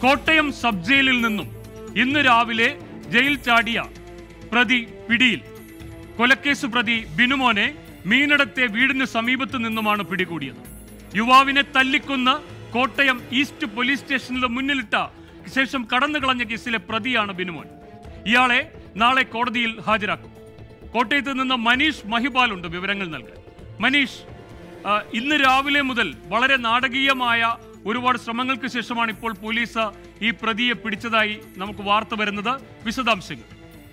Kottayam sub ജയിലിൽ നിന്നും ഇന്ന് രാവിലെ ജയിൽ ചാടിയ പ്രതി പിടിയിൽ കൊലക്കേസ് പ്രതി ബിനുമോനെ മീനടത്തെ വീടിന് സമീപത്ത് നിന്നുമാണ് പിടികൂടിയത് യുവാവിനെ തല്ലിക്കൊന്ന കോട്ടയം ഈസ്റ്റ് പോലീസ് സ്റ്റേഷനിലെ മുന്നിലിട്ട ശേഷം കടന്നു കളഞ്ഞ കേസിലെ പ്രതിയാണ് ബിനുമോൻ ഇയാളെ നാളെ കോടതിയിൽ ഹാജരാക്കും കോട്ടയത്ത് നിന്ന് മനീഷ് മഹിപാൽ ഉണ്ട് വിവരങ്ങൾ നൽകാൻ മനീഷ് ആ, ഇന്ന് രാവിലെ മുതൽ വളരെ നാടകീയമായ ഒരുപാട് ശ്രമങ്ങൾക്ക് ശേഷമാണ് ഇപ്പോൾ പോലീസ് ഈ പ്രതിയെ പിടിച്ചതായി നമുക്ക് വാർത്ത വരുന്നത് വിശദാംശങ്ങൾ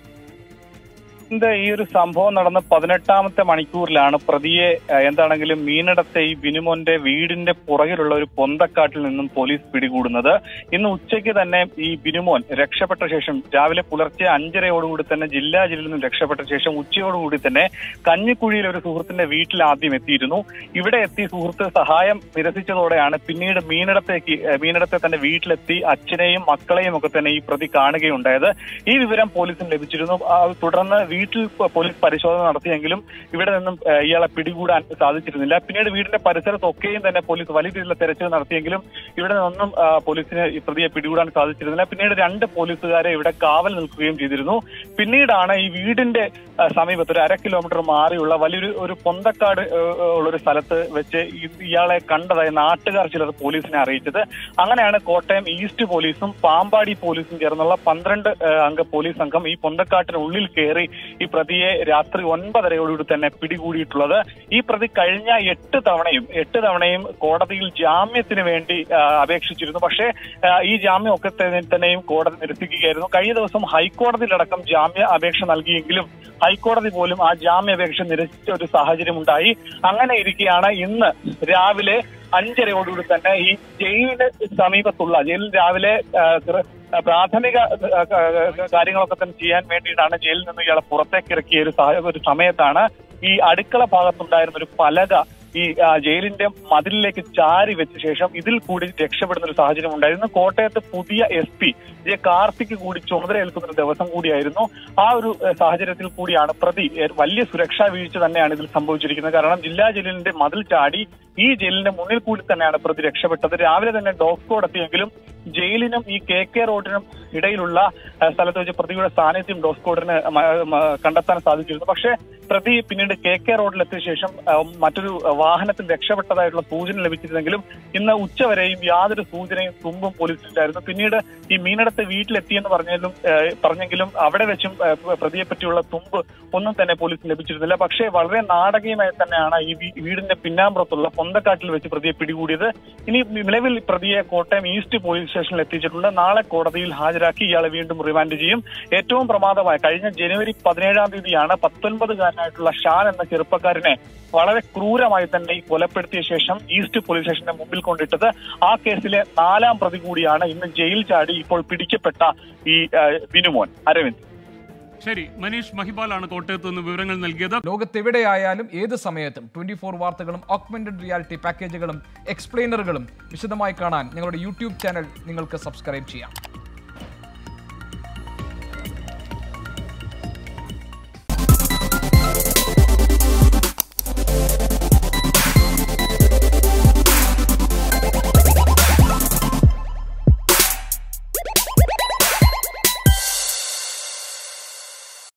ഇത് ഈ ഒരു സംഭവം നടന്ന പതിനെട്ടാമത്തെ മണിക്കൂറിലാണ് പ്രതിയെ ഏഹ്, എന്താണെങ്കിലും മീനടത്തെ ഈ ബിനുമോന്റെ വീടിന്റെ പുറകിലുള്ള ഒരു പൊന്തക്കാട്ടിൽ നിന്നും പോലീസ് പിടികൂടുന്നത് ഇന്ന് ഉച്ചയ്ക്ക് തന്നെ ഈ ബിനുമോൻ രക്ഷപ്പെട്ട ശേഷം രാവിലെ പുലർച്ചെ അഞ്ചരയോടുകൂടി തന്നെ ജില്ലാ ജയിലിൽ നിന്നും രക്ഷപ്പെട്ട ശേഷം ഉച്ചയോടുകൂടി തന്നെ കഞ്ഞിക്കുഴിയിൽ ഒരു സുഹൃത്തിന്റെ വീട്ടിൽ ആദ്യം എത്തിയിരുന്നു ഇവിടെ എത്തി സുഹൃത്ത് സഹായം നിരസിച്ചതോടെയാണ് പിന്നീട് മീനടത്തേക്ക് ഏഹ്, മീനടത്തെ തന്റെ വീട്ടിലെത്തി അച്ഛനെയും മക്കളെയും ഒക്കെ തന്നെ ഈ പ്രതി കാണുകയുണ്ടായത് ഈ വിവരം പോലീസിന് ലഭിച്ചിരുന്നു ആ, തുടർന്ന് വീട്ടിൽ പോ- പോലീസ് പരിശോധന നടത്തിയെങ്കിലും ഇവിടെ നിന്നും ഏഹ്, ഇയാളെ പിടികൂടാൻ സാധിച്ചിരുന്നില്ല പിന്നീട് വീടിന്റെ പരിസരത്തൊക്കെയും തന്നെ പോലീസ് വലിയ രീതിയിലുള്ള തെരച്ചിൽ നടത്തിയെങ്കിലും ഇവിടെ നിന്നൊന്നും ആ, പോലീസിന് ഈ പ്രതിയെ പിടികൂടാൻ സാധിച്ചിരുന്നില്ല പിന്നീട് രണ്ട് പോലീസുകാരെ ഇവിടെ കാവൽ നിൽക്കുകയും ചെയ്തിരുന്നു പിന്നീടാണ് ഈ വീടിന്റെ ആ, സമീപത്ത് ഒരു അര കിലോമീറ്റർ മാറിയുള്ള വലിയൊരു ഒരു പൊന്തക്കാട് ഏഹ്, ഉള്ളൊരു സ്ഥലത്ത് വെച്ച് ഈ- ഇയാളെ കണ്ടതായി നാട്ടുകാർ ചിലർ പോലീസിനെ അറിയിച്ചത് അങ്ങനെയാണ് കോട്ടയം ഈസ്റ്റ് പോലീസും പാമ്പാടി പോലീസും ചേർന്നുള്ള പന്ത്രണ്ട് ഏഹ്, അംഗ പോലീസ് സംഘം ഈ പൊന്തക്കാട്ടിനുള്ളിൽ കയറി ഈ പ്രതിയെ രാത്രി ഒൻപതരയോടുകൂടി തന്നെ പിടികൂടിയിട്ടുള്ളത് ഈ പ്രതി കഴിഞ്ഞ എട്ട് തവണയും എട്ട് തവണയും കോടതിയിൽ ജാമ്യത്തിന് വേണ്ടി ആ, അപേക്ഷിച്ചിരുന്നു പക്ഷേ ആ, ഈ ജാമ്യം ഒക്കെ തന്നെ- തന്നെയും കോടതി നിരസിക്കുകയായിരുന്നു കഴിഞ്ഞ ദിവസം ഹൈക്കോടതിയിലടക്കം ജാമ്യ അപേക്ഷ നൽകിയെങ്കിലും ഹൈക്കോടതി പോലും ആ ജാമ്യാപേക്ഷ നിരസിച്ച ഒരു സാഹചര്യം ഉണ്ടായി അങ്ങനെ ഇരിക്കെയാണ് ഇന്ന് രാവിലെ അഞ്ചരയോടുകൂടി തന്നെ ഈ ജയിലിന് സമീപത്തുള്ള ജയിലിൽ രാവിലെ ആ, ഗൃ- ആ, പ്രാഥമിക ആ, ക- കാര്യങ്ങളൊക്കെ തന്നെ ചെയ്യാൻ വേണ്ടിയിട്ടാണ് ജയിലിൽ നിന്ന് ഇയാളെ പുറത്തേക്ക് ഇറക്കിയ ഒരു സാഹ- ഒരു സമയത്താണ് ഈ അടുക്കള ഭാഗത്തുണ്ടായിരുന്ന ഒരു പലക ഈ ആ, ജയിലിന്റെ മതിലിലേക്ക് ചാരി വെച്ച ശേഷം ഇതിൽ കൂടി രക്ഷപ്പെടുന്ന ഒരു സാഹചര്യം ഉണ്ടായിരുന്നു കോട്ടയത്ത് പുതിയ എസ് പി ജെ കാർത്തിക് കൂടി ചുമതലയേൽക്കുന്ന ഒരു ദിവസം കൂടിയായിരുന്നു ആ ഒരു ഏഹ്, സാഹചര്യത്തിൽ കൂടിയാണ് പ്രതി ഏഹ്, വലിയ സുരക്ഷാ വീഴ്ച തന്നെയാണ് ഇതിൽ സംഭവിച്ചിരിക്കുന്നത് കാരണം ജില്ലാ ജയിലിന്റെ മതിൽ ചാടി ഈ ജയിലിന്റെ മുന്നിൽ കൂടി തന്നെയാണ് പ്രതി രക്ഷപ്പെട്ടത് രാവിലെ തന്നെ ഡോഗ് സ്ക്വാഡ് എത്തിയെങ്കിലും ജയിലിനും ഈ കെ കെ റോഡിനും ഇടയിലുള്ള ഏഹ്, സ്ഥലത്ത് വെച്ച് പ്രതിയുടെ സാന്നിധ്യം ഡോഗ് സ്ക്വാഡിന് മ- മ- കണ്ടെത്താൻ സാധിച്ചിരുന്നു പക്ഷേ പ്രതി പിന്നീട് കെ കെ റോഡിലെത്തിയ ശേഷം ഏഹ്, മറ്റൊരു വാഹനത്തിൽ രക്ഷപ്പെട്ടതായിട്ടുള്ള സൂചന ലഭിച്ചിരുന്നെങ്കിലും ഇന്ന് ഉച്ചവരെയും യാതൊരു സൂചനയും തുമ്പും പോലീസിലായിരുന്നു പിന്നീട് ഈ മീനടത്ത് വീട്ടിലെത്തിയെന്ന് പറഞ്ഞാലും ഏഹ്, പറഞ്ഞെങ്കിലും അവിടെ വെച്ചും ഏഹ്, പ്രതിയെ പറ്റിയുള്ള തുമ്പ് ഒന്നും തന്നെ പോലീസിന് ലഭിച്ചിരുന്നില്ല പക്ഷേ വളരെ നാടകീയമായി തന്നെയാണ് ഈ വീ- വീടിന്റെ പിന്നാമ്പുറത്തുള്ള പൊന്തക്കാട്ടിൽ വെച്ച് പ്രതിയെ പിടികൂടിയത് ഇനി നിലവിൽ പ്രതിയെ കോട്ടയം ഈസ്റ്റ് പോലീസ് സ്റ്റേഷനിൽ എത്തിച്ചിട്ടുണ്ട് നാളെ കോടതിയിൽ ഹാജരാക്കി ഇയാളെ വീണ്ടും റിമാൻഡ് ചെയ്യും ഏറ്റവും പ്രമാദമായ കഴിഞ്ഞ ജനുവരി പതിനേഴാം തീയതിയാണ് പത്തൊൻപതുകാരനായിട്ടുള്ള ഷാൻ എന്ന ചെറുപ്പക്കാരനെ വളരെ ക്രൂരമായി തന്നെ ഈ കൊലപ്പെടുത്തിയ ശേഷം ഈസ്റ്റ് പോലീസ് സ്റ്റേഷന്റെ മുമ്പിൽ കൊണ്ടിട്ടത് ആ കേസിലെ നാലാം പ്രതി കൂടിയാണ് ഇന്ന് ജയിൽ ചാടി ഇപ്പോൾ പിടിക്കപ്പെട്ട ഈ ആ, ബിനുമോൻ അരവിന്ദ് ശരി മനീഷ് മഹിപാലാണ് കോട്ടയത്ത് നിന്ന് വിവരങ്ങൾ നൽകിയത് ലോകത്തെവിടെയായാലും ഏത് സമയത്തും ട്വന്റി ഫോർ വാർത്തകളും ഓഗ്മെന്റഡ് റിയാലിറ്റി പാക്കേജുകളും എക്സ്പ്ലെയിനറുകളും വിശദമായി കാണാൻ ഞങ്ങളുടെ യൂട്യൂബ് ചാനൽ നിങ്ങൾക്ക് സബ്സ്ക്രൈബ് ചെയ്യാം